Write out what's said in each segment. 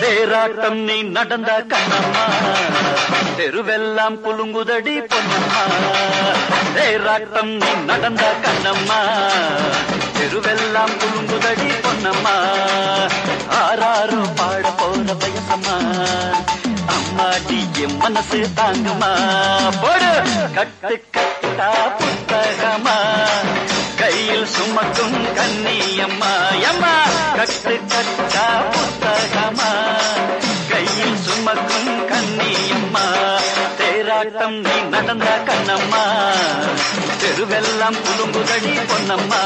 தேராட்டம் நீ நடந்த கண்ணம்மா தெருவெல்லாம் குலுங்குதடி பொன்னம்மா தேராட்டம் நீ நடந்த கண்ணம்மா தெருவெல்லாம் குலுங்குதடி பொன்னம்மா ஆறாறு பாட போற வயசம்மா அம்மாடி என் மனசு தாங்குமா போடு கட்டு கட்டா புத்தகமா கையில் சுமக்கும் கண்ணியம்மா எம்மா கட்டு கட்டா புத்தகமா கையில் சுமக்கும் கண்ணியம்மா தேராட்டம் நீ நடந்த கண்ணம்மா தெருவெல்லாம் குலுங்குதடி பொன்னம்மா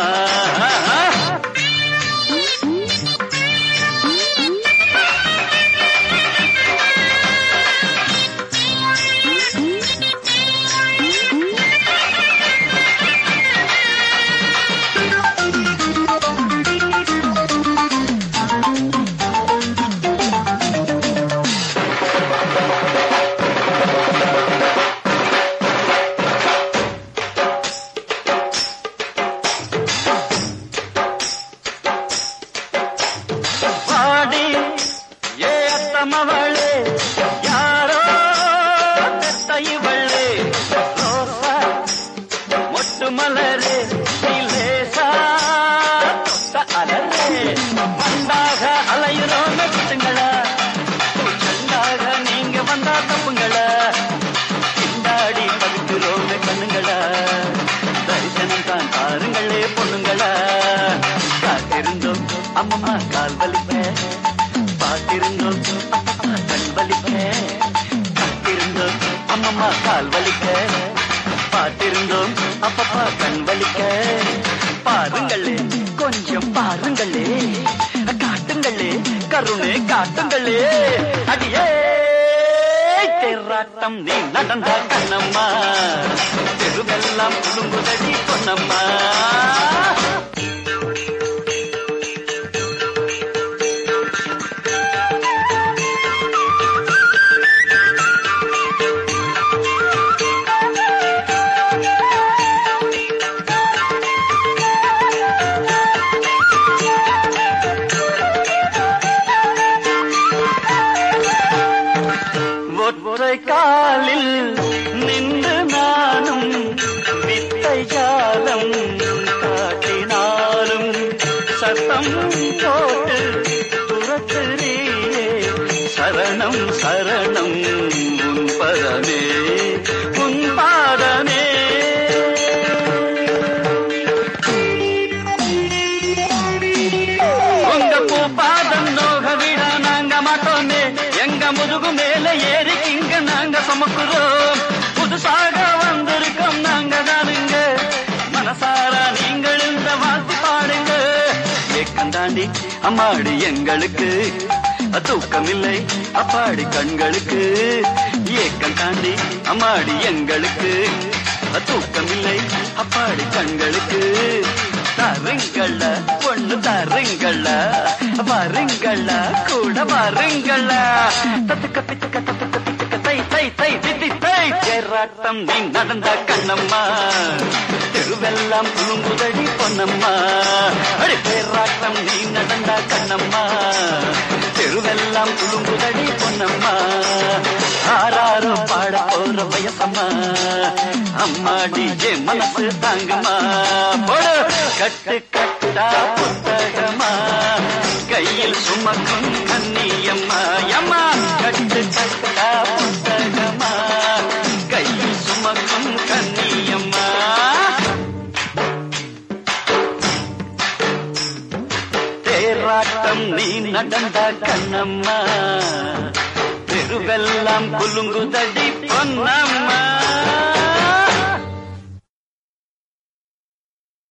பாடி ஏ அத்தமவளே யாரோ பெத்த இவளே ரோசா மொட்டு மலரே நீலேசா தொட்ட அலரே வந்தாக அலையுறோம் கிட்டுங்களா செண்டாக நீங்க வந்தா தப்புங்களா திண்டாடி படுக்கிறோம் கண்ணுங்களா தரிசனம் தான் பாருங்களே பொண்ணுங்களா காத்திருந்தோம் அம்மம்மா கால் வலிப்ப பார்த்திருந்தோம் அப்பப்பா கண் வலிப்ப காத்திருந்தோம் அம்மம்மா கால் வலிக்க பார்த்திருந்தோம் அப்பப்பா கண் வலிக்க பாருங்களே கொஞ்சம் பாருங்களே காட்டுங்களே கருணை காட்டுங்களே அடியே தேராட்டம் நீ நடந்த கண்ணம்மா தெருவெல்லாம் குடும்புதடி பொன்னம்மா ஒற்றை காலில் நின்று நானும் வித்தை ஜாலம் காட்டினாலும் சத்தம் போட்டு துரத்துறியே சரணம் சரணம் உன் பதமே உன் பாதமே உங்க பூ பாதம் நோக விட நாங்க மாட்டோமே எங்க முதுகு மேல ஏறி இங்க நாங்க சுமக்குறோம் புதுசாக வந்திருக்கோம் நாங்க தானுங்க மனசார நீங்கள் இந்த வாழ்த்து பாடுங்க ஏக்கம் தாண்டி அம்மாடி எங்களுக்கு தூக்கம் இல்லை அப்பாடி கண்களுக்கு ஏக்கம் தாண்டி அம்மாடி எங்களுக்கு தூக்கம் இல்லை அப்பாடி கண்களுக்கு தருங்கள பொண்ணு தருங்கள வருங்கள கூட வருங்கள தத்துக்க பித்துக்க தத்துக்க பித்துக்க தை தை தை தித்தி தை தேராட்டம் நீ நடந்த கண்ணம்மா தெருவெல்லாம் குழுங்குதடி பொன்னம்மா அடி தேராட்டம் நீ நடந்த கண்ணம்மா தெருவெல்லாம் குழுங்குதடி பொன்னம்மா ஆறாரோ பாட போற வயசம்மா அம்மாடி ஏ மனசு தாங்குமா போடு கட்டு கட்டா புத்தகமா கையில் சுமக்கும் கண்ணியம்மா அம்மா கட்டு கட்டா புத்தகமா கையில் சுமக்கும் கண்ணியம்மா தேராட்டம் நீ நடந்த கண்ணம்மா தெருவெல்லாம் குலுங்குதடி பொன்னம்மா